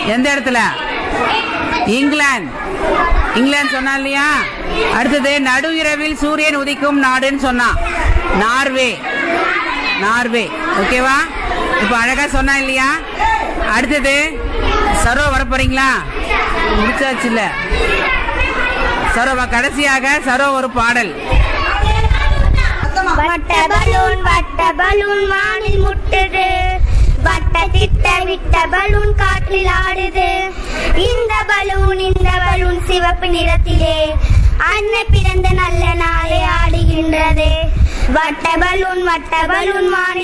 எந்த இடத்துல இங்கிலாந்து இங்கிலாந்து சொன்னா இல்லையா அடுத்தது நடு இரவில் சூரியன் உதிக்கும் நாடுன்னு சொன்னான் நார்வே நார்வே ஓகேவா இப்போ அழகா சொன்னா இல்லையா அடுத்தது சரோ வர போறீங்களா முடிச்சாச்சு இல்ல சரோவா கடைசியாக சரோ ஒரு பாடல் வட்ட பலூன் வட்ட பலூன் வானில் முட்டுது வட்ட திட்ட விட்ட பலூன் காற்றில் ஆடுது இந்த பலூன் இந்த பலூன் சிவப்பு நிறத்திலே அன்னை பிறந்த நல்ல நாளே ஆடுகின்றது வட்ட பலூன் வட்ட பலூன் வானில்